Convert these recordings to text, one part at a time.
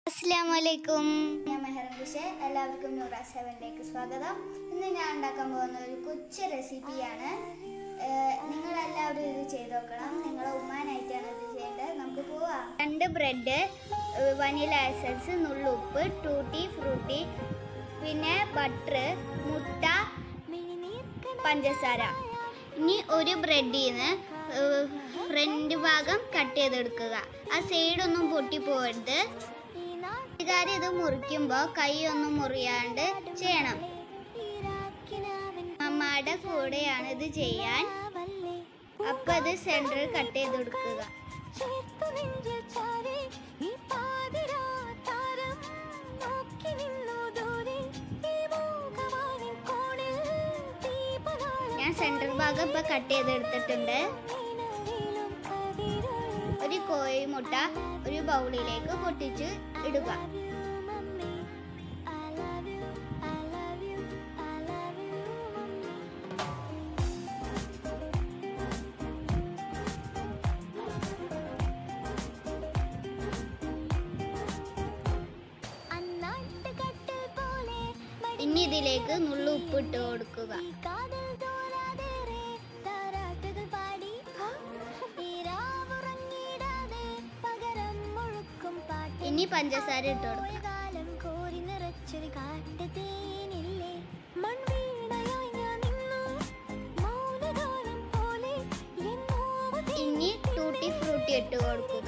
അസ്സാമലൈക്കും ഞാൻ മെഹറം കുഷെ എല്ലാവർക്കും നൂറ സെവനിലേക്ക് സ്വാഗതം ഇന്ന് ഞാൻ ഉണ്ടാക്കാൻ പോകുന്ന ഒരു കൊച്ചു റെസിപ്പിയാണ് നിങ്ങൾ എല്ലാവരും ഇത് ചെയ്ത് നോക്കണം നിങ്ങളെ ഉമ്മാനായിട്ടാണ് ഇത് ചെയ്യേണ്ടത് നമുക്ക് പോവാം രണ്ട് ബ്രെഡ് വനില എസൻസ് നുള്ളുപ്പ് ടൂട്ടി ഫ്രൂട്ടി പിന്നെ ബട്ടർ മുട്ട പഞ്ചസാര ഇനി ഒരു ബ്രെഡിൽ നിന്ന് ഫ്രണ്ട് ഭാഗം കട്ട് ചെയ്തെടുക്കുക ആ സൈഡൊന്നും പൊട്ടിപ്പോകരുത് കാര്യം ഇത് മുറിക്കുമ്പോൾ കൈ ഒന്നും മുറിയാണ്ട് ചെയ്യണം അമ്മയുടെ കൂടെയാണ് ഇത് ചെയ്യാൻ അപ്പൊ അത് സെന്ററിൽ കട്ട് ചെയ്ത് കൊടുക്കുക ഞാൻ സെന്റർ ഭാഗം ഇപ്പൊ കട്ട് ചെയ്തെടുത്തിട്ടുണ്ട് ഒരു കോഴിമുട്ട ഒരു ബൗളിലേക്ക് പൊട്ടിച്ച് ഇടുക ഇനി ഇതിലേക്ക് നുള്ളു ഉപ്പിട്ട് കൊടുക്കുക ഇനി പഞ്ചസാര ഇട്ട് കൊടുക്കുക ഇനി ടൂട്ടി ഫ്രൂട്ടി ഇട്ട് കൊടുക്കുക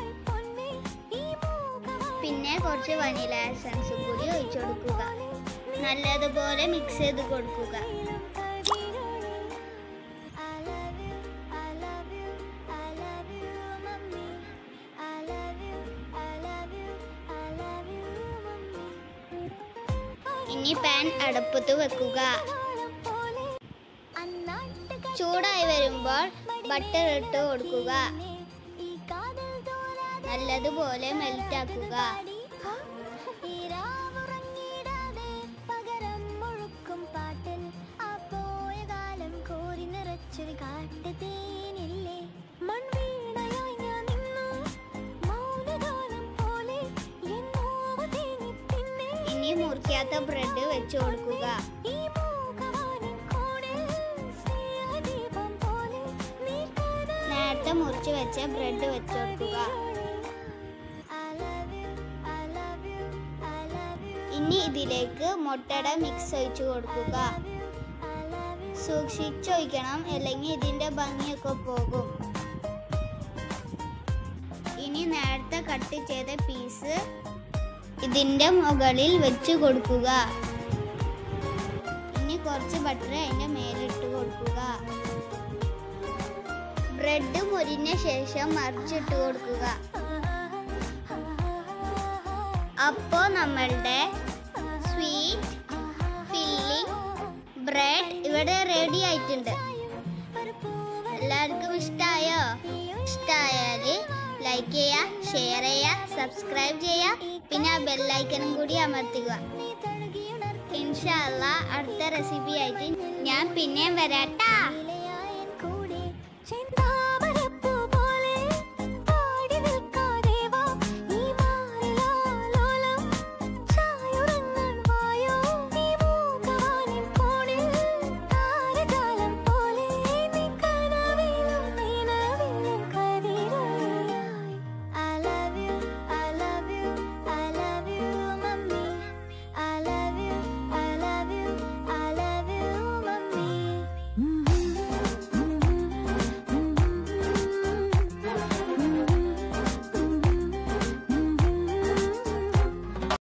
പിന്നെ കുറച്ച് വനില എസൻസും കൂടി ഒഴിച്ചു കൊടുക്കുക നല്ലതുപോലെ മിക്സ് ചെയ്ത് കൊടുക്കുക ഇനി പാൻ അടുപ്പത്ത് വെക്കുക ചൂടായി വരുമ്പോൾ ബട്ടർ ഇട്ട് കൊടുക്കുക നല്ലതുപോലെ മെൽറ്റ് ആക്കുക കാട്ടുതേനില്ലേ മൺവീണയായി ഞാൻ നിന്നു മൗനഗാനം പോലെ എന്നോവ തേനി പിന്നെ ഇനി മുറിക്കാത്ത ബ്രെഡ് വെച്ച് കൊടുക്കുക ഈ മൂകവാനിൻ കോണിൽ സ്നേഹദീപം പോലെ നീ കഥ നേരത്തെ മുറിച്ച് വെച്ച ബ്രെഡ് വെച്ച് കൊടുക്കുക I love you, I love you, I love you, ഇനി ഇതിലേക്ക് മുട്ടയുടെ മിക്സ് ഒഴിച്ചു കൊടുക്കുക I love you. സൂക്ഷിച്ചൊഴിക്കണം അല്ലെങ്കിൽ ഇതിന്റെ ഭംഗിയൊക്കെ പോകും ഇനി നേരത്തെ കട്ട് ചെയ്ത പീസ് ഇതിന്റെ മുകളിൽ വെച്ച് കൊടുക്കുക ഇനി കുറച്ച് ബട്ടർ അതിന്റെ മേലിട്ട് കൊടുക്കുക ബ്രെഡ് മുരിഞ്ഞ ശേഷം മറിച്ചിട്ട് കൊടുക്കുക അപ്പോൾ നമ്മളുടെ സ്വീറ്റ് ഫില്ലിംഗ് ബ്രെഡ് ഇവിടെ റെഡി ആയിട്ടുണ്ട് എല്ലാവർക്കും ഇഷ്ടമായോ ഇഷ്ടമായാൽ ലൈക്ക് ചെയ്യുക ഷെയർ ചെയ്യുക സബ്സ്ക്രൈബ് ചെയ്യുക പിന്നെ ആ ബെല്ലൈക്കനും കൂടി അമർത്തുക നീ തഴുകിയുണർത്തി ഇൻഷാല്ല അടുത്ത റെസിപ്പി ആയിട്ട് ഞാൻ പിന്നെയും വരാട്ടാ ഇലയായൻ കൂടെ ചെന്ത